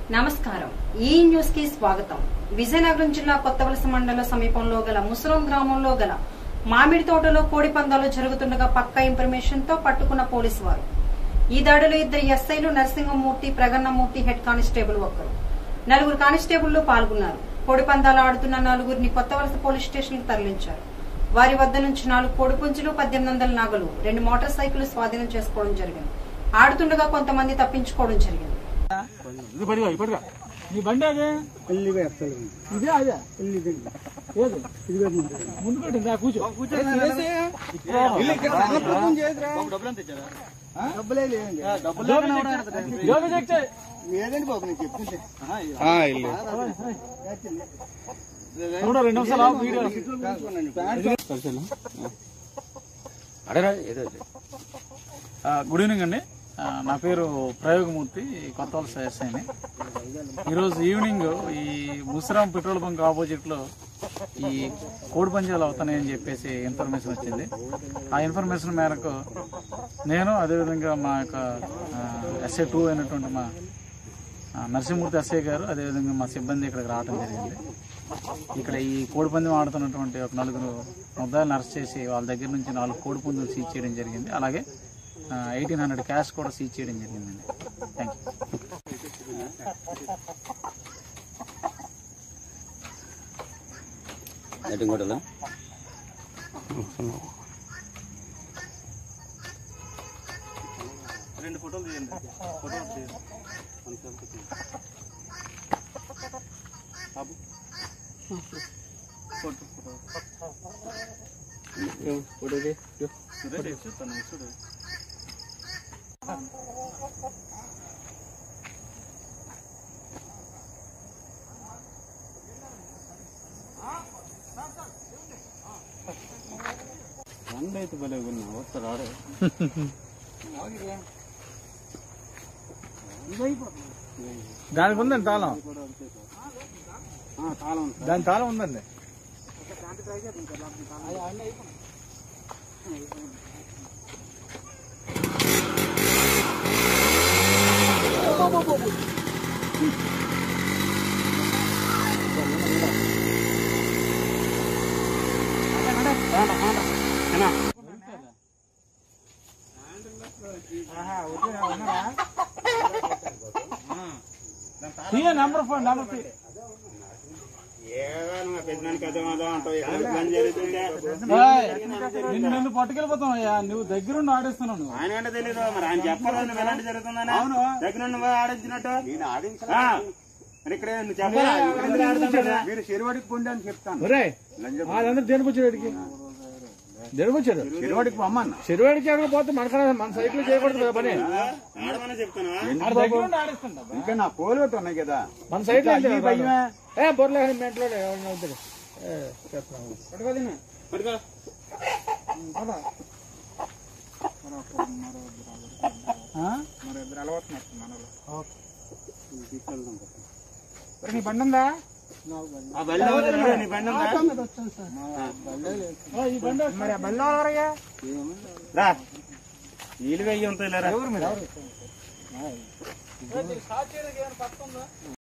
నమస్కారం ఈ న్యూస్ కి స్వాగతం విజయనగరం జిల్లా కొత్తవలస మండల సమీపంలో గల ముసరం గ్రామంలో గల మామిడి తోటలో కోడి పందాలు జరుగుతుండగా పక్కా ఇన్ఫర్మేషన్ తో పట్టుకున్న పోలీసు వారు ఈ దాడిలో ఇద్దరు ఎస్ఐలు నరసింహమూర్తి ప్రగన్నమూర్తి హెడ్ కానిస్టేబుల్ ఒకరు నలుగురు కానిస్టేబుళ్లు పాల్గొన్నారు కోడి పందాలు ఆడుతున్న నలుగురిని కొత్తవలస పోలీస్ స్టేషన్ కు తరలించారు వారి వద్ద నుంచి నాలుగు కోడి పుంజులు పద్దెనిమిది వందల నగలు రెండు మోటార్ సైకిల్ స్వాధీనం చేసుకోవడం జరిగింది ఆడుతుండగా కొంతమంది తప్పించుకోవడం జరిగింది ఇది పడిగా ఇప్పటిగా నీ బండి అదే పెళ్లి వేస్తాడు ఇదే అదే పెళ్లి ఏది ఇది పెట్టింది ముందు పెట్టిందా కూర్చో డబ్బులే లేదండి యోగ చెక్ చేయి. లేదండి బాబు నేను చెప్తుంటే చూడు, రెండు నిమిషాలు ఆగు, వీడియో ఆ, గుడ్ ఈవినింగ్ అండి ఆ, నా పేరు ప్రయోగమూర్తి కొత్త వలస ఎస్ఐని ఈరోజు ఈవినింగ్ ఈ ముసరాం పెట్రోల్ బంక్ ఆపోజిట్లో ఈ కోడి పంచాలు అవుతాయని చెప్పేసి ఇన్ఫర్మేషన్ వచ్చింది ఆ ఇన్ఫర్మేషన్ మేరకు నేను అదేవిధంగా మా యొక్క ఎస్ఐ టూ అయినటువంటి మా ఆ, నరసింహమూర్తి ఎస్ఐ గారు అదేవిధంగా మా సిబ్బంది ఇక్కడికి రావడం జరిగింది ఇక్కడ ఈ కోడి పందెం ఆడుతున్నటువంటి ఒక నలుగురు ముద్దాయిలను అరెస్ట్ చేసి వాళ్ళ దగ్గర నుంచి నాలుగు కోడి పుంజులు సీజ్ చేయడం జరిగింది అలాగే ఎయిటీన్ హండ్రెడ్ క్యాష్ కూడా సీజ్ చేయడం జరిగిందండి థ్యాంక్ యూ నెట్టింకోటలో రెండు ఫోటోలు తీయండి ఫోటోలు తీయండి అయితే భలే ఉన్నా వస్తాడు ఆడే దానికి ఉందండి తాళం తాళం దాని తాళం ఉందండి తీయ నెంబర్ ఫోన్ నెంబర్ తీ ఏయ్, నిన్ను నిన్ను పట్టుకెళ్ళిపోతాం అయ్యా నువ్వు దగ్గరుండి ఆడేస్తున్నావు నువ్వు ఆయన అంటే తెలీదు మరి ఆయన చెప్పాలి ఎలాంటి జరుగుతుందని అవును. దగ్గర నుండి పోయి ఆడించినట్టు ఆ. మరి ఇక్కడ నువ్వు చెప్పాలా ఇక్కడ ఎందుకు ఆడుతున్నాడు? మీరు చెరువడికి పొండి అని చెప్తాను ఒరేయ్ వాళ్ళందరూ దేనికి వచ్చాడు ఇక్కడికి దేనికి వచ్చాడు చెరువడికి పొమ్మన్న చెరువాడికి ఎక్కడ పోతే మన కన్నా- మన సైట్ లో చేయకూడదు కదా పని ఆడమని చెప్తాను ఆడ దగ్గరుండి ఆడేస్తుంటా ఇంకా నా కోలు ఒకటి ఉన్నాయి కదా మన సైట్ లో ఇంకా అన్నీ భయమే. ఏ బొర్లే మెంట్లో ఎవరైనా వద్దులే. ఏ, చెప్తున్నాను. పట్టుకో ఆ? మరి ఇద్దరు అలవాటు మనలో నీ బండి ఉందా ఆ బండి ఎవరు? నీ బండి ఉందా? ఆ, ఈ బండి మరి ఆ బండి ఎవరయ్యా రా నీళ్ళు వెయ్యి ఉంటాయి లేరా స్టార్ట్ చేయడానికి ఏమైనా పక్క ఉందా